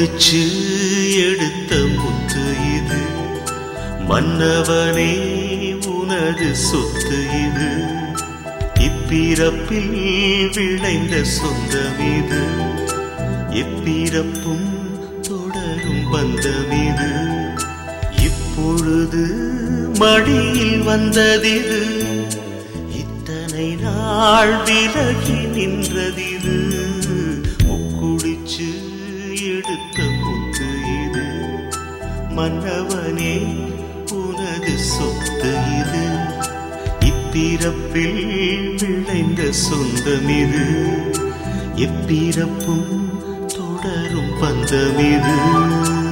குடிச்சு எடுத்த முத்து இது மன்னவனே உனது சொத்து இது இப்பிறப்பில் விளைந்த சொந்தம் இது எப்பிறப்பும் தொடரும் பந்தம் இது இப்பொழுது மடியில் வந்ததிது இத்தனை நாள் விலகி நின்றதிது முக்குடிச்சு எடுத்த முத்து இது மன்னவனே உனது சொத்து இது இப்பிறப்பில் விளைந்த சொந்தம் இது எப்பிறப்பும் தொடரும் பந்தம் இது